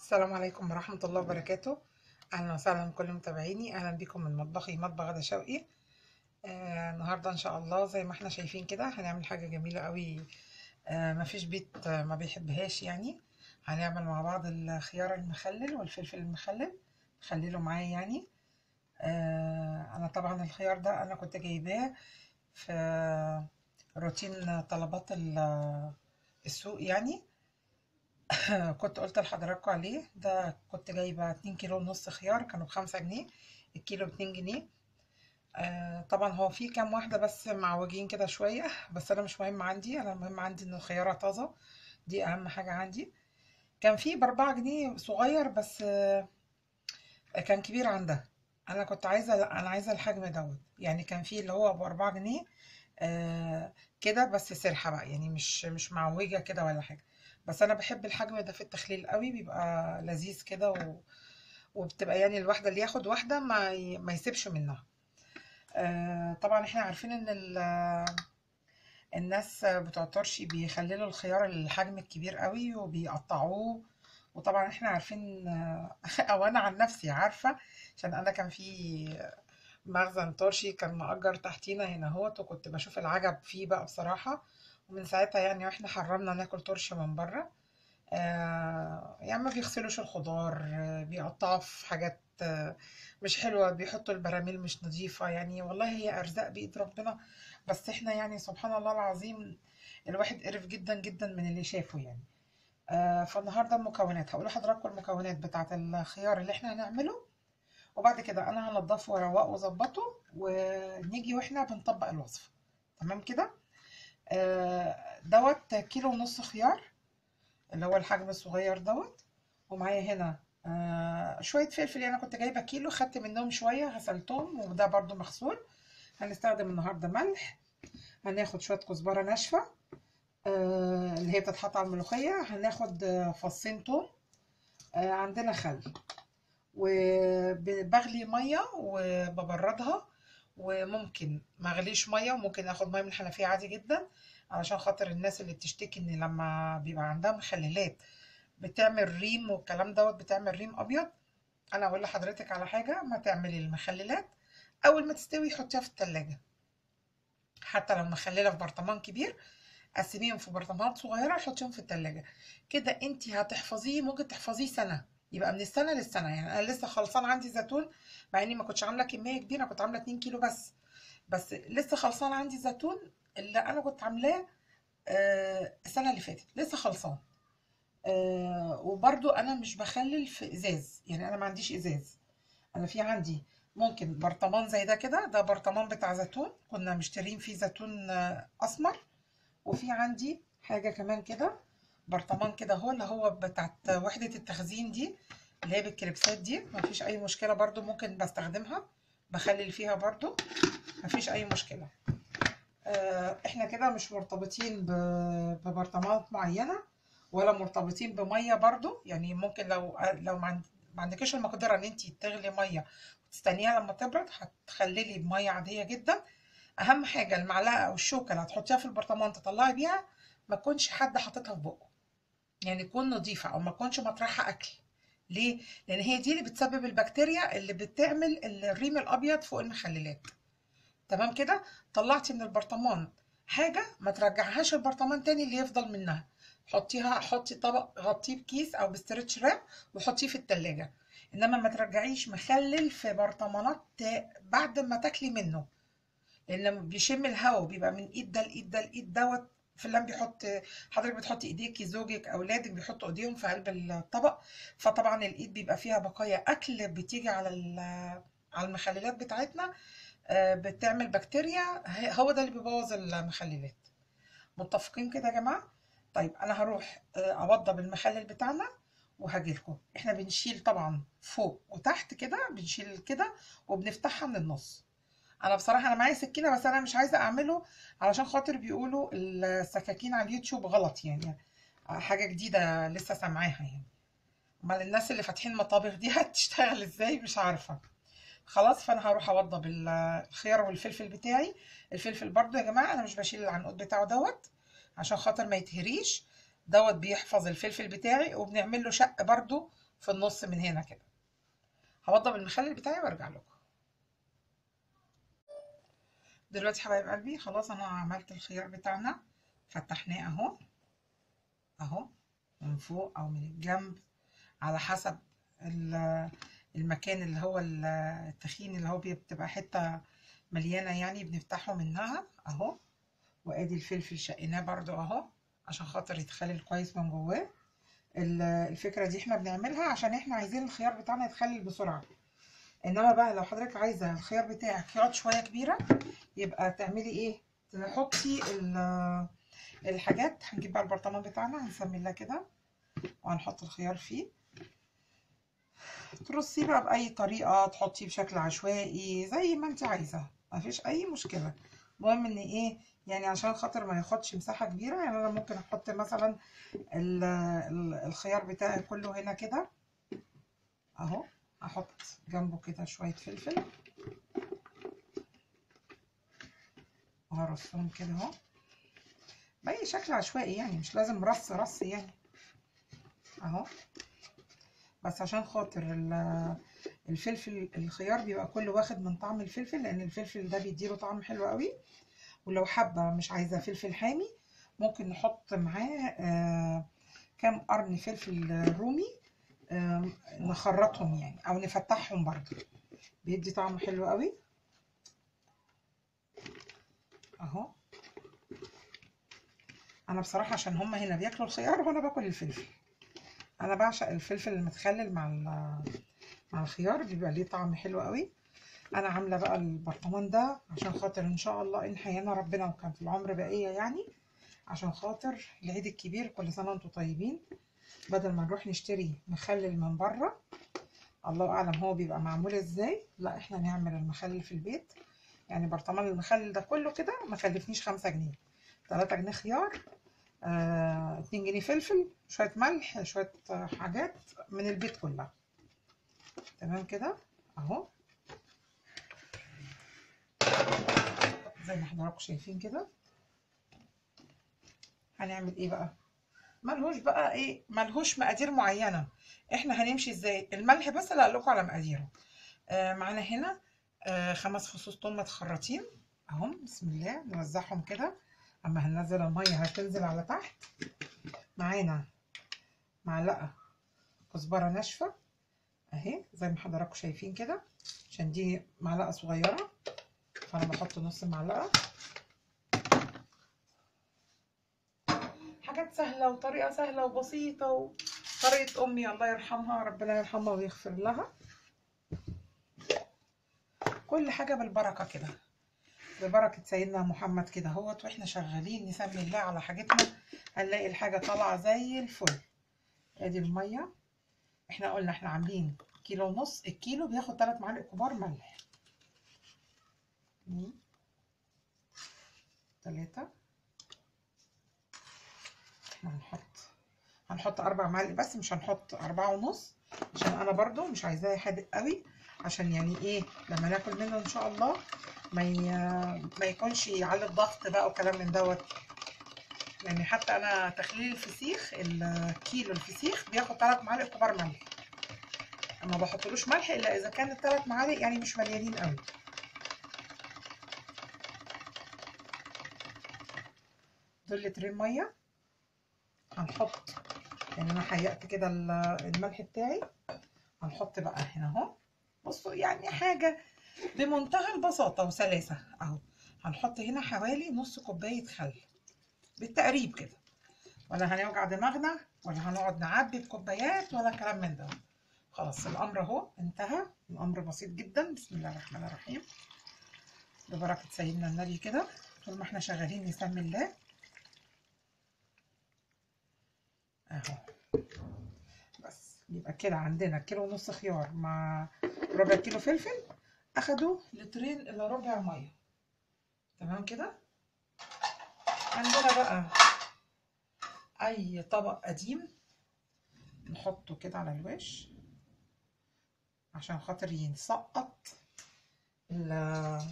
السلام عليكم ورحمة الله وبركاته أهلا وسهلا بكل متابعيني أهلا بكم من مطبخي مطبخ غدا شوقي آه النهاردة إن شاء الله زي ما احنا شايفين كده هنعمل حاجة جميلة قوي آه مفيش بيت آه ما بيحبهاش يعني هنعمل مع بعض الخيار المخلل والفلفل المخلل خليله معايا يعني آه أنا طبعا الخيار ده أنا كنت جايباه في روتين طلبات ال- السوق يعني كنت قلت لحضراتكم عليه ده كنت جايبة اتنين كيلو ونص خيار كانوا بخمسة جنيه الكيلو باتنين جنيه آه طبعا هو في كام واحدة بس معوجين كده شوية بس أنا مش مهم عندي أنا المهم عندي إن الخيارة طازة دي أهم حاجة عندي كان في بأربعة جنيه صغير بس آه كان كبير عن ده أنا كنت عايزة أنا عايزة الحجم دوت يعني كان في اللي هو بأربعة جنيه آه كده بس سرحة بقى يعني مش مش معوجة كده ولا حاجة بس انا بحب الحجم ده في التخليل قوي بيبقى لذيذ كده و... وبتبقى يعني الواحده اللي ياخد واحده ما ي... ما يسيبش منها آه طبعا احنا عارفين ان ال... الناس بتوع الطرشي بيخللوا الخيار الحجم الكبير قوي وبيقطعوه وطبعا احنا عارفين او انا عن نفسي عارفه عشان انا كان في مخزن طرشي كان مأجر تحتينا هنا اهوت وكنت بشوف العجب فيه بقى بصراحه ومن ساعتها يعني واحنا حرمنا ناكل ترش من بره آه يعني ما بيغسلوش الخضار آه بيقطعوا في حاجات آه مش حلوة بيحطوا البراميل مش نظيفة يعني والله هي أرزاق بإيد ربنا بس احنا يعني سبحان الله العظيم الواحد قرف جدا جدا من اللي شافه يعني آه فالنهاردة المكونات هقول لحضراتكم المكونات بتاعة الخيار اللي احنا هنعمله وبعد كده انا هنضفه واروقه واظبطه ونيجي واحنا بنطبق الوصفة تمام كده آه دوت كيلو ونص خيار اللي هو الحجم الصغير دوت ومعايا هنا آه شوية فلفل انا كنت جايبة كيلو خدت منهم شوية غسلتهم وده برضو مغسول هنستخدم النهاردة ملح هناخد شوية كزبرة ناشفة آه اللي هي بتتحط على الملوخية هناخد فصين توم آه عندنا خل وبغلي مية وببردها وممكن ما اغليش ميه وممكن اخد ميه من الحنفيه عادي جدا علشان خاطر الناس اللي بتشتكي ان لما بيبقى عندها مخللات بتعمل ريم والكلام دوت بتعمل ريم ابيض انا اقول لحضرتك على حاجه ما تعملي المخللات اول ما تستوي حطيها في التلاجة حتى لو مخلله في برطمان كبير قسميهم في برطمانات صغيره وحطيهم في التلاجة كده انت هتحفظيه ممكن تحفظيه سنه يبقى من السنه للسنه يعني انا لسه خلصان عندي زيتون مع اني ما كنتش عامله كميه كبيره كنت عامله 2 كيلو بس بس لسه خلصان عندي زيتون اللي انا كنت عاملاه آه السنه اللي فاتت لسه خلصان آه وبرده انا مش بخلل في ازاز يعني انا ما عنديش ازاز انا في عندي ممكن برطمان زي ده كده ده برطمان بتاع زيتون كنا مشترين فيه زيتون آه اسمر وفي عندي حاجه كمان كده برطمان كده هو اللي هو بتاعت وحده التخزين دي اللي هي بالكريبسات دي مفيش اي مشكله برضو ممكن بستخدمها بخلل فيها برضو مفيش اي مشكله آه احنا كده مش مرتبطين ببرطمانات معينه ولا مرتبطين بميه برضو يعني ممكن لو لو ما عندكيش المقدره ان انت تغلي ميه وتستنيها لما تبرد هتخللي بميه عاديه جدا اهم حاجه المعلقه او الشوكه اللي هتحطيها في البرطمان تطلعي بيها ما تكونش حد حاططها في بقه يعني تكون نظيفه او ما تكونش مطرحه اكل ليه؟ لأن هي دي اللي بتسبب البكتيريا اللي بتعمل الريم الأبيض فوق المخللات تمام كده؟ طلعتي من البرطمان حاجة ما ترجعهاش البرطمان تاني اللي يفضل منها حطيها حطي طبق غطيه بكيس أو بستريتش راب وحطيه في التلاجة إنما ما ترجعيش مخلل في برطمانات بعد ما تاكلي منه لأن بيشم الهواء بيبقى من إيد ده لإيد ده لإيد دوت فلان بيحط حضرتك بتحطي ايديكي زوجك اولادك بيحطوا ايديهم في قلب الطبق فطبعا الايد بيبقى فيها بقايا اكل بتيجي على على المخللات بتاعتنا بتعمل بكتيريا هو ده اللي بيبوظ المخللات متفقين كده يا جماعه طيب انا هروح اوضب المخلل بتاعنا وهاجي لكم احنا بنشيل طبعا فوق وتحت كده بنشيل كده وبنفتحها من النص انا بصراحه انا معايا سكينه بس انا مش عايزه اعمله علشان خاطر بيقولوا السكاكين على اليوتيوب غلط يعني حاجه جديده لسه سامعاها يعني امال الناس اللي فاتحين مطابخ دي هتشتغل ازاي مش عارفه خلاص فانا هروح اوضب الخيار والفلفل بتاعي الفلفل برضو يا جماعه انا مش بشيل العنقود بتاعه دوت عشان خاطر ما يتهريش دوت بيحفظ الفلفل بتاعي وبنعمل له شق برضو في النص من هنا كده هوضب المخلل بتاعي وارجع لكم دلوقتي حبايب قلبي خلاص انا عملت الخيار بتاعنا فتحناه اهو اهو من فوق او من الجنب على حسب ال- المكان اللي هو ال- التخين اللي هو بتبقى حتة مليانة يعني بنفتحه منها اهو وادي الفلفل شقيناه برضو اهو عشان خاطر يتخلل كويس من جواه ال- الفكرة دي احنا بنعملها عشان احنا عايزين الخيار بتاعنا يتخلل بسرعة انما بقى لو حضرتك عايزة الخيار بتاعك يقعد شوية كبيرة يبقى تعملي ايه تحطي ال- الحاجات هنجيب بقى البرطمان بتاعنا هنسمي الله كده وهنحط الخيار فيه ترصيه بقى بأي طريقة تحطيه بشكل عشوائي زي ما انت عايزة مفيش أي مشكلة المهم ان ايه يعني عشان خاطر ما ياخدش مساحة كبيرة يعني انا ممكن احط مثلا ال- ال- الخيار بتاعي كله هنا كده اهو احط جنبه كده شوية فلفل وهرصهم كده اهو بأي شكل عشوائي يعني مش لازم رص رص يعني اهو بس عشان خاطر ال- الفلفل الخيار بيبقى كله واخد من طعم الفلفل لان الفلفل ده بيديله طعم حلو قوي ولو حابة مش عايزة فلفل حامي ممكن نحط معاه آه كام قرن فلفل رومي آه نخرطهم يعني او نفتحهم برضو بيدي طعم حلو قوي اهو انا بصراحة عشان هما هنا بياكلوا الخيار وانا باكل الفلفل انا بعشق الفلفل المتخلل مع ال- مع الخيار بيبقى ليه طعم حلو قوي انا عامله بقى البرطمان ده عشان خاطر ان شاء الله ان حيانا ربنا وكان في العمر بقيه يعني عشان خاطر العيد الكبير كل سنه وانتم طيبين بدل ما نروح نشتري مخلل من بره الله اعلم هو بيبقى معمول ازاي لا احنا نعمل المخلل في البيت يعني برطمان المخلل ده كله كده ما كلفنيش خمسة جنيه تلاتة جنيه خيار آه، اتنين جنيه فلفل شوية ملح شوية آه، حاجات من البيت كلها تمام كده اهو زي ما حضراتكم شايفين كده هنعمل ايه بقى ملهوش بقى ايه ملهوش مقادير معينة احنا هنمشي ازاي الملح بس اللي هقول لكم على مقاديره آه معانا هنا آه خمس فصوص ثوم متخرطين اهم بسم الله نوزعهم كده اما هننزل المية هتنزل على تحت معانا معلقة كزبرة ناشفة اهي زي ما حضراتكم شايفين كده عشان دي معلقة صغيرة فانا بحط نص معلقة حاجات سهلة وطريقة سهلة وبسيطة وطريقة أمي الله يرحمها ربنا يرحمها ويغفر لها كل حاجة بالبركة كده ببركة سيدنا محمد كده اهوت واحنا شغالين نسمي الله على حاجتنا هنلاقي الحاجة طالعة زي الفل ادي المية احنا قلنا احنا عاملين كيلو ونص الكيلو بياخد ثلاث معالق كبار ملح اتنين تلاتة احنا هنحط هنحط اربع معالق بس مش هنحط اربعة ونص عشان انا برضو مش عايزاه حادق قوي عشان يعني ايه لما ناكل منه ان شاء الله ما ي... ما يكونش يعلي الضغط بقى وكلام من دوت يعني حتى انا تخليل الفسيخ الكيلو الفسيخ بياخد ثلاث معالق كبار ملح ما بحطلوش ملح الا اذا كان الثلاث معالق يعني مش مليانين قوي دول لترين ميه هنحط يعني انا حيقت كده ال- الملح بتاعي هنحط بقى هنا اهو بصوا يعني حاجه بمنتهى البساطه وسلاسه اهو هنحط هنا حوالي نص كوبايه خل بالتقريب كده ولا هنوجع دماغنا ولا هنقعد نعبي بكوبايات ولا كلام من ده خلاص الامر اهو انتهى الامر بسيط جدا بسم الله الرحمن الرحيم ببركه سيدنا النبي كده طول ما احنا شغالين نسمي الله اهو بس يبقى كده عندنا كيلو ونص خيار مع ربع كيلو فلفل اخدوا لترين الا ربع ميه تمام كده عندنا بقى اي طبق قديم نحطه كده على الوش عشان خاطر يسقط ال-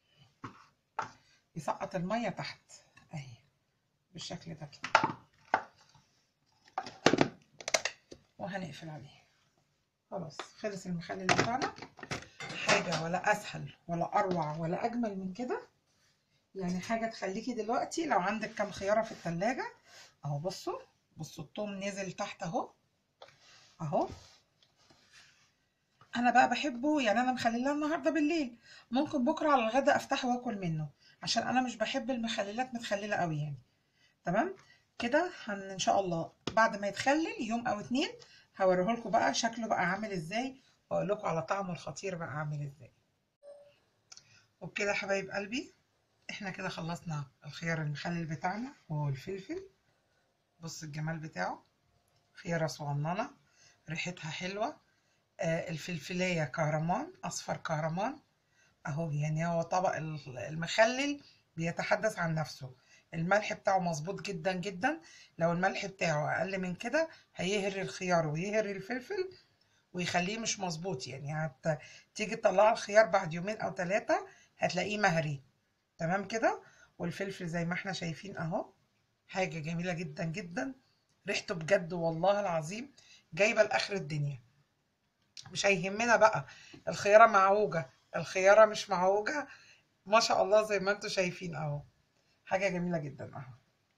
يسقط الميه تحت اهي بالشكل ده كده وهنقفل عليه خلاص خلص المخلل بتاعنا حاجة ولا أسهل ولا أروع ولا أجمل من كده يعني حاجة تخليكي دلوقتي لو عندك كام خيارة في التلاجة أهو بصوا بصوا التوم نزل تحت أهو أهو أنا بقى بحبه يعني أنا مخللاه النهاردة بالليل ممكن بكرة على الغدا أفتحه وآكل منه عشان أنا مش بحب المخللات متخللة قوي يعني تمام كده هن إن شاء الله بعد ما يتخلل يوم أو اتنين هوريهولكوا بقى شكله بقى عامل ازاي واقول لكم على طعمه الخطير بقى عامل ازاي وبكده يا حبايب قلبي احنا كده خلصنا الخيار المخلل بتاعنا وهو الفلفل بص الجمال بتاعه خيارة صغننة ريحتها حلوة آه الفلفلاية كهرمان أصفر كهرمان أهو يعني هو طبق المخلل بيتحدث عن نفسه الملح بتاعه مظبوط جدا جدا لو الملح بتاعه أقل من كده هيهري الخيار ويهري الفلفل ويخليه مش مظبوط يعني هت... تيجي تطلع الخيار بعد يومين أو ثلاثة هتلاقيه مهري تمام كده والفلفل زي ما احنا شايفين اهو حاجة جميلة جدا جدا ريحته بجد والله العظيم جايبة لآخر الدنيا مش هيهمنا بقى الخيارة معوجة الخيارة مش معوجة ما شاء الله زي ما انتوا شايفين اهو حاجة جميلة جدا اهو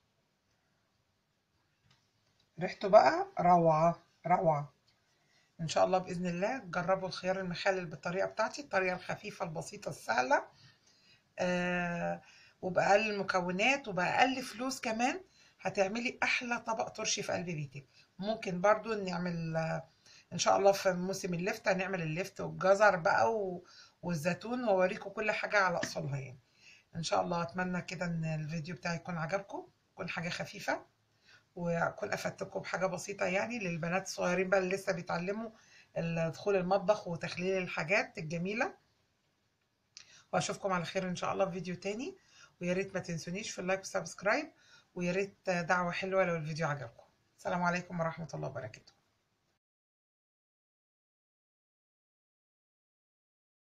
ريحته بقى روعة روعة ان شاء الله باذن الله تجربوا الخيار المخلل بالطريقه بتاعتي الطريقه الخفيفه البسيطه السهله آه وباقل المكونات وباقل فلوس كمان هتعملي احلى طبق ترشي في قلب بيتك ممكن برضو نعمل آه ان شاء الله في موسم اللفت هنعمل اللفت والجزر بقى و... والزيتون واوريكم كل حاجه على اصولها يعني ان شاء الله اتمنى كده ان الفيديو بتاعي يكون عجبكم يكون حاجه خفيفه واكون افدتكم بحاجه بسيطه يعني للبنات الصغيرين بقى اللي لسه بيتعلموا دخول المطبخ وتخليل الحاجات الجميله واشوفكم على خير ان شاء الله في فيديو تاني ويا ريت ما تنسونيش في اللايك والسبسكرايب ويا ريت دعوه حلوه لو الفيديو عجبكم السلام عليكم ورحمه الله وبركاته